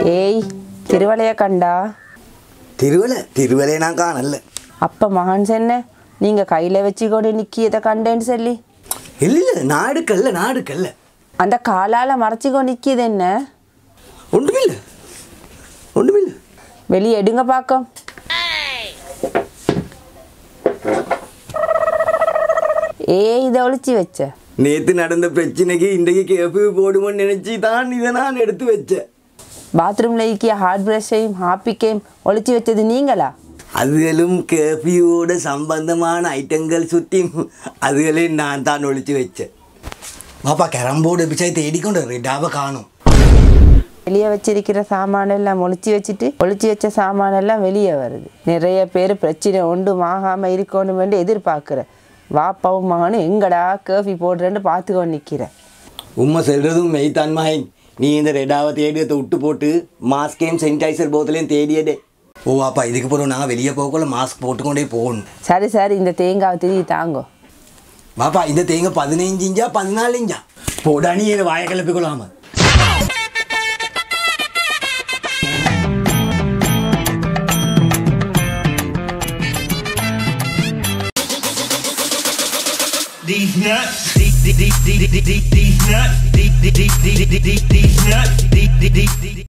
ഏയ് തിരുവളയെ കണ്ടാ திருவலை திருவலையை நான் காணல அப்ப மகன் சென்ன நீங்க கையில வச்சுக்கொண்டு நிக்கியதை கண்டேன்னு சொல்லி இல்லை இல்லை நாடுக்கல்ல நாடுக்கல்ல அந்த காலால மறைச்சிக்கொண்டு நிக்கியது என்ன ஒன்றுமில்லை ஒன்றுமில்லை வெளியே எடுங்க பாக்கம் ஏய் இதை ஒளிச்சு வச்ச நேற்று நடந்த பிரச்சனைக்கு இன்றைக்கு கேப்பு போடுவோன்னு நினச்சி தான் இதை நான் எடுத்து வச்சேன் பாத்ரூம்ல இருக்கிய ஹார்ட் பிரஷையும் ஹாப்பிக்கையும் ஒளிச்சு வச்சது நீங்களா அதுகளும் கேபியோட சம்பந்தமான ஐட்டங்கள் சுற்றி அதுகளையும் நான் தான் ஒழிச்சு வச்சேன் பாப்பா கேரம்போர்டு பிச்சாய் தேடிக்கொண்டு ரெட்டாவை காணும் வெளியே வச்சிருக்கிற சாமான் எல்லாம் ஒளிச்சு வச்சுட்டு ஒளிச்சு வச்ச சாமான் எல்லாம் வெளியே வருது நிறைய பேர் பிரச்சனை ஒன்றும் ஆகாம இருக்கணும் என்று எதிர்பார்க்குற வாப்பாவும் மகனும் எங்கடா கேஃபி போடுறேன்னு பார்த்துக்கொண்டு நிற்கிறேன் உம்மை செல்றதும் மெய்தான் மகன் நீ இந்த ரெடாவை தேடியத்தை விட்டு போட்டு மாஸ்கையும் சானிடைசர் போத்தலையும் தேடியதே ஓ அப்பா இதுக்கு பிறகு நான் வெளியே போகக்குள்ள மாஸ்க் போட்டுக்கொண்டே போகணும் சரி சரி இந்த தேங்காவை திரும்பி தாங்கோ பாப்பா இந்த தேங்காய் பதினைஞ்சு இஞ்சா பதினாலு இஞ்சா போடா நீ என்னை வாயை கிளப்பிக்கொள்ளாம These nuts, these, these, these, these, these, these nuts, these, these, these, these, these, these nuts, these, these, these, these.